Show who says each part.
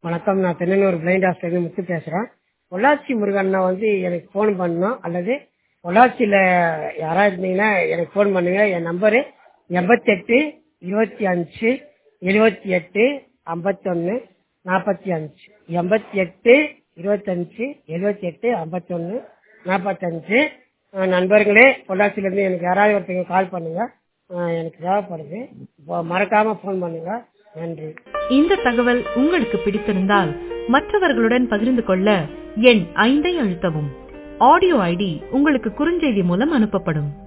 Speaker 1: வணக்கம் நான் தென்னனூர் blind hostel முத்து பேசுறேன் பொள்ளாச்சி முருகண்ணா வந்து எனக்கு ஃபோன் பண்ணணும் அல்லது பொள்ளாச்சியில் யாராவது இருந்தீங்கன்னா எனக்கு ஃபோன் பண்ணுங்க என் நம்பரு எண்பத்தெட்டு இருபத்தி அஞ்சு எழுபத்தி எட்டு ஐம்பத்தொன்று நாற்பத்தி அஞ்சு எண்பத்தி எட்டு இருபத்தஞ்சு எழுபத்தி எட்டு ஐம்பத்தொன்று நாற்பத்தஞ்சு அஹ் நண்பர்களே பொள்ளாச்சியிலேருந்து எனக்கு யாராவது ஒருத்தங்க கால் பண்ணுங்க அஹ் எனக்கு தேவைப்படுது இப்போ மறக்காம ஃபோன் பண்ணுங்க நன்றி
Speaker 2: இந்த தகவல் உங்களுக்கு பிடித்திருந்தால் மற்றவர்களுடன் பகிர்ந்து கொள்ள எண் ஐந்தை அழுத்தவும் ஆடியோ ஐடி உங்களுக்கு குறுஞ்செய்தி மூலம் அனுப்பப்படும்